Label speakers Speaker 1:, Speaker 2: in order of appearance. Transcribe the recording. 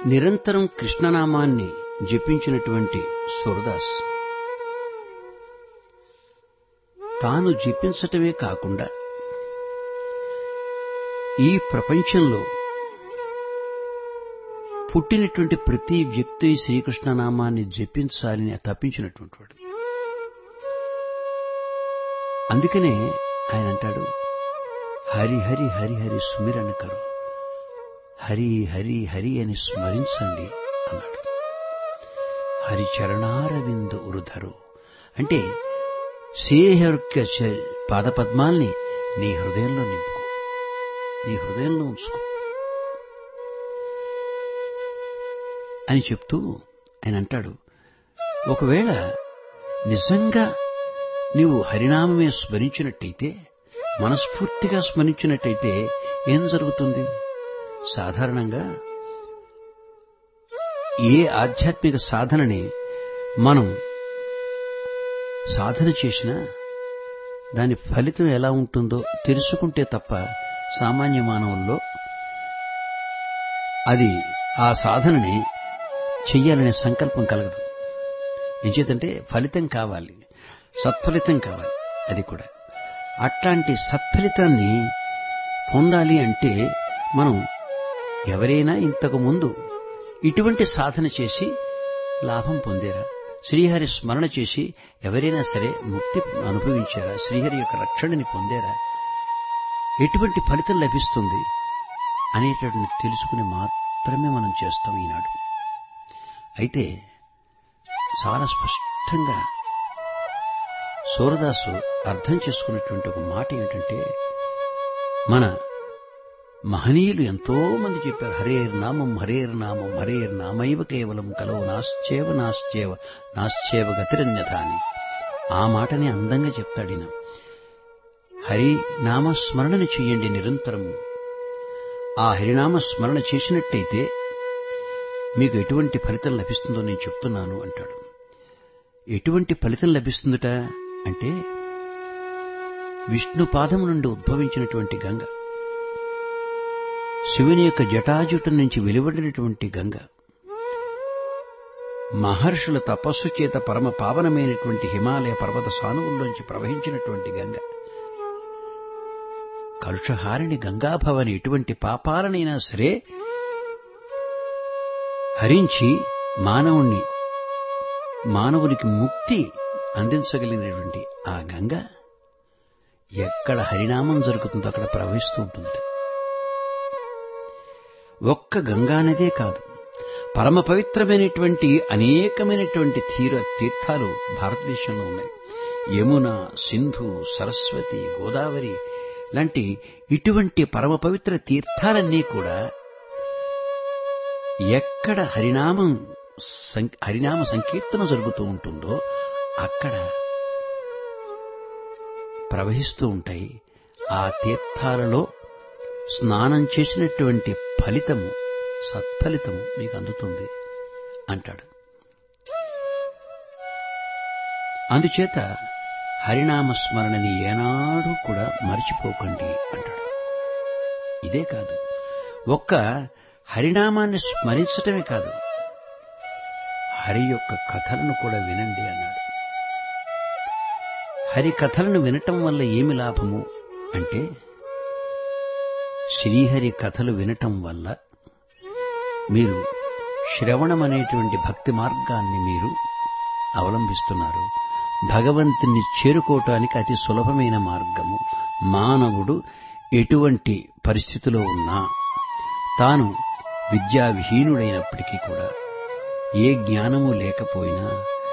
Speaker 1: నిరంతరం కృష్ణనామాన్ని జపించినటువంటి సూరదాస్ తాను జపించటమే కాకుండా ఈ ప్రపంచంలో పుట్టినటువంటి ప్రతి వ్యక్తి శ్రీకృష్ణనామాన్ని జపించాలని తప్పించినటువంటి వాడు అందుకనే ఆయన అంటాడు హరి హరి హరి హరి సుమిరణ కరు హరి హరి హరి అని స్మరించండి అన్నాడు హరి చరణారవింద ఉరుధరు అంటే శ్రీహరిక పాదపద్మాల్ని నీ హృదయంలో నింపుకో నీ హృదయంలో ఉంచుకో అని చెప్తూ ఆయన అంటాడు ఒకవేళ నిజంగా నీవు హరినామమే స్మరించినట్టయితే మనస్ఫూర్తిగా స్మరించినట్టయితే ఏం జరుగుతుంది సాధారణంగా ఏ ఆధ్యాత్మిక సాధనని మనం సాధన చేసినా దాని ఫలితం ఎలా ఉంటుందో తెలుసుకుంటే తప్ప సామాన్య మానవుల్లో అది ఆ సాధనని చెయ్యాలనే సంకల్పం కలగదు ఎంచేతంటే ఫలితం కావాలి సత్ఫలితం కావాలి అది కూడా అట్లాంటి సత్ఫలితాన్ని పొందాలి అంటే మనం ఎవరైనా ఇంతకు ముందు ఇటువంటి సాధన చేసి లాభం పొందారా శ్రీహరి స్మరణ చేసి ఎవరైనా సరే ముక్తి అనుభవించారా శ్రీహరి యొక్క రక్షణని పొందారా ఎటువంటి ఫలితం లభిస్తుంది అనేటటువంటి తెలుసుకుని మాత్రమే మనం చేస్తాం ఈనాడు అయితే చాలా స్పష్టంగా సూరదాసు అర్థం చేసుకున్నటువంటి ఒక మాట ఏంటంటే మన మహనీయులు ఎంతో మంది చెప్పారు హరేర్ నామం హరేర్ నామం హరేర్ నామైవ కేవలం కలో నాశ్చేవ నాశ్చేవ నాశ్చేవ గతిరన్యథ అని ఆ మాటని అందంగా చెప్తాడిన హరి నామ స్మరణని చెయ్యండి నిరంతరము ఆ హరినామ స్మరణ చేసినట్టయితే మీకు ఎటువంటి ఫలితం లభిస్తుందో నేను చెప్తున్నాను అంటాడు ఎటువంటి ఫలితం లభిస్తుందట అంటే విష్ణు పాదము నుండి ఉద్భవించినటువంటి గంగ శివుని యొక్క జటాజుటం నుంచి వెలువడినటువంటి గంగ మహర్షుల తపస్సు చేత పరమ పావనమైనటువంటి హిమాలయ పర్వత సానువుల్లోంచి ప్రవహించినటువంటి గంగ కలుషహారిణి గంగాభవని ఎటువంటి పాపాలనైనా సరే హరించి మానవుణ్ణి మానవునికి ముక్తి అందించగలిగినటువంటి ఆ గంగ ఎక్కడ హరినామం జరుగుతుందో అక్కడ ప్రవహిస్తూ ఉంటుంది ఒక్క గంగానదే కాదు పరమ పవిత్రమైనటువంటి అనేకమైనటువంటి తీర తీర్థాలు భారతదేశంలో ఉన్నాయి యమున సింధు సరస్వతి గోదావరి లాంటి ఇటువంటి పరమ పవిత్ర తీర్థాలన్నీ కూడా ఎక్కడ హరినామం హరినామ సంకీర్తన జరుగుతూ ఉంటుందో అక్కడ ప్రవహిస్తూ ఉంటాయి ఆ తీర్థాలలో స్నానం చేసినటువంటి ఫలితము సత్ఫలితము మీకు అందుతుంది అంటాడు అందుచేత హరినామ స్మరణని ఏనాడు కూడా మర్చిపోకండి అంటాడు ఇదే కాదు ఒక్క హరినామాన్ని స్మరించటమే కాదు హరి యొక్క కథలను కూడా వినండి అన్నాడు హరి కథలను వినటం వల్ల ఏమి లాభము అంటే శ్రీహరి కథలు వినటం వల్ల మీరు శ్రవణం అనేటువంటి భక్తి మార్గాన్ని మీరు అవలంబిస్తున్నారు భగవంతుని చేరుకోవటానికి అతి సులభమైన మార్గము మానవుడు ఎటువంటి పరిస్థితిలో ఉన్నా తాను విద్యావిహీనుడైనప్పటికీ కూడా ఏ జ్ఞానము లేకపోయినా